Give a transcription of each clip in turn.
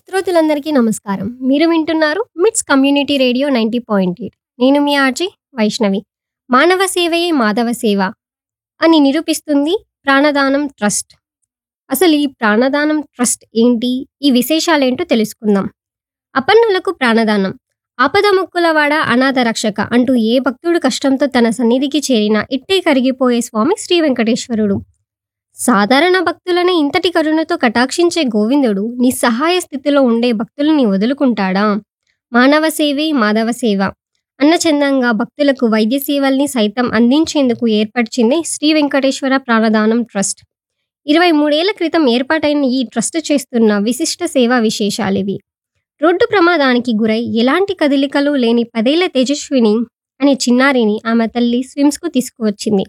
శ్రోతలందరికీ నమస్కారం మీరు వింటున్నారు MITS community radio ninety point eight నేను మీ ఆర్జీ వైష్ణవి మానవ సేవయే మాధవ సేవ అని నిరూపిస్తుంది ప్రాణదానం ట్రస్ట్ అసలు ఈ ప్రాణదానం ట్రస్ట్ ఏంటి ఈ విశేషాలేంటో తెలుసుకుందాం అపన్నులకు ప్రాణదానం ఆపద ముక్కులవాడ అనాథ రక్షక అంటూ ఏ భక్తుడు కష్టంతో తన సన్నిధికి చేరినా ఇట్టే కరిగిపోయే స్వామి శ్రీ వెంకటేశ్వరుడు సాధారణ భక్తులని ఇంతటి కరుణతో కటాక్షించే గోవిందుడు నిస్సహాయ స్థితిలో ఉండే భక్తులని వదులుకుంటాడా మానవ సేవే మాధవ సేవ అన్న చందంగా భక్తులకు వైద్య సేవల్ని సైతం అందించేందుకు ఏర్పరిచింది శ్రీ వెంకటేశ్వర ప్రాణదానం ట్రస్ట్ ఇరవై మూడేళ్ల క్రితం ఏర్పాటైన ఈ ట్రస్ట్ చేస్తున్న విశిష్ట సేవా విశేషాలివి రోడ్డు ప్రమాదానికి గురై ఎలాంటి కదలికలు లేని పదేళ్ల తేజస్విని అనే చిన్నారిని ఆమె తల్లి స్విమ్స్కు తీసుకువచ్చింది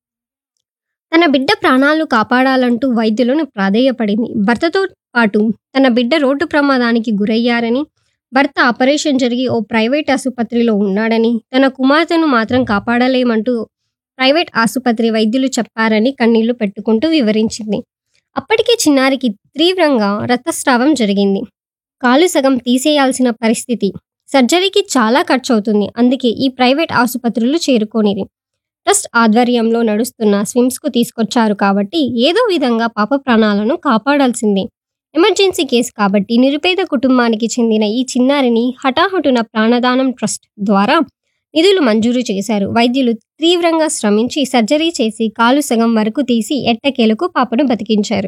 తన బిడ్డ ప్రాణాలు కాపాడాలంటూ వైద్యులను ప్రాధేయపడింది భర్తతో పాటు తన బిడ్డ రోడ్డు ప్రమాదానికి గురయ్యారని భర్త ఆపరేషన్ జరిగి ఓ ప్రైవేట్ ఆసుపత్రిలో ఉన్నాడని తన కుమార్తెను మాత్రం కాపాడలేమంటూ ప్రైవేట్ ఆసుపత్రి వైద్యులు చెప్పారని కన్నీళ్లు పెట్టుకుంటూ వివరించింది అప్పటికే చిన్నారికి తీవ్రంగా రక్తస్రావం జరిగింది కాలు సగం తీసేయాల్సిన పరిస్థితి సర్జరీకి చాలా ఖర్చు అవుతుంది అందుకే ఈ ప్రైవేట్ ఆసుపత్రులు చేరుకోనిది ట్రస్ట్ ఆధ్వర్యంలో నడుస్తున్న స్విమ్స్కు తీసుకొచ్చారు కాబట్టి ఏదో విధంగా పాప ప్రాణాలను కాపాడాల్సిందే ఎమర్జెన్సీ కేసు కాబట్టి నిరుపేద కుటుంబానికి చెందిన ఈ చిన్నారిని హఠాహుటున ప్రాణదానం ట్రస్ట్ ద్వారా నిధులు మంజూరు చేశారు వైద్యులు తీవ్రంగా శ్రమించి సర్జరీ చేసి కాలు సగం వరకు తీసి ఎట్టకేలకు పాపను బతికించారు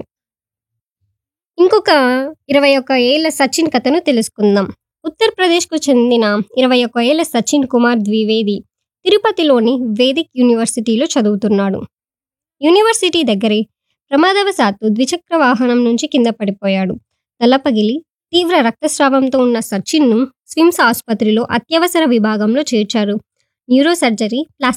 ఇంకొక ఇరవై ఒక్క ఏళ్ల సచిన్ కథను తెలుసుకుందాం ఉత్తరప్రదేశ్కు చెందిన ఇరవై ఒక్క ఏళ్ల సచిన్ కుమార్ ద్వివేది తిరుపతిలోని వేదిక్ యూనివర్సిటీలో చదువుతున్నాడు యూనివర్సిటీ దగ్గరే ప్రమాదవశాత్తు ద్విచక్ర వాహనం నుంచి కింద పడిపోయాడు తల పగిలి తీవ్ర రక్తస్రావంతో ఉన్న సచిన్ను స్విమ్స్ ఆసుపత్రిలో అత్యవసర విభాగంలో చేర్చారు న్యూరో సర్జరీ ప్లాస్టిక్